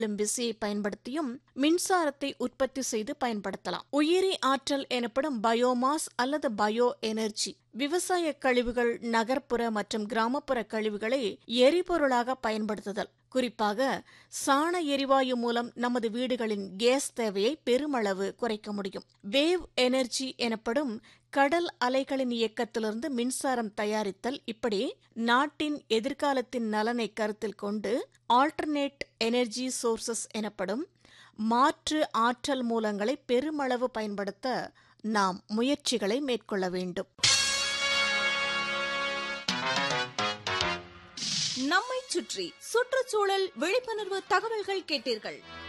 விசையை பயன்படுத்தியும் மின்சாரத்தை உற்பத்தி செய்து பயன்படுத்தலாம் உயிரி ஆற்றல் எனப்படும் பயோமாஸ் அல்லது பயோ எனர்ஜி விவசாய கழிவுகள் நகர்ப்புற மற்றும் கிராமப்புற கழிவுகளை எரிபொருளாக பயன்படுத்துதல் குறிப்பாக சாண எரிவாயு மூலம் நமது வீடுகளின் கேஸ் தேவையை பெருமளவு குறைக்க முடியும் வேவ் எனர்ஜி எனப்படும் கடல் அலைகளின் இயக்கத்திலிருந்து மின்சாரம் தயாரித்தல் இப்படி நாட்டின் எதிர்காலத்தின் நலனை கருத்தில் கொண்டு ஆல்டர்னேட் எனர்ஜி சோர்சஸ் எனப்படும் மாற்று ஆற்றல் மூலங்களை பெருமளவு பயன்படுத்த நாம் முயற்சிகளை மேற்கொள்ள வேண்டும் நம்மை சுற்றி சுற்றுச்சூழல் விழிப்புணர்வு தகவல்கள் கேட்டீர்கள்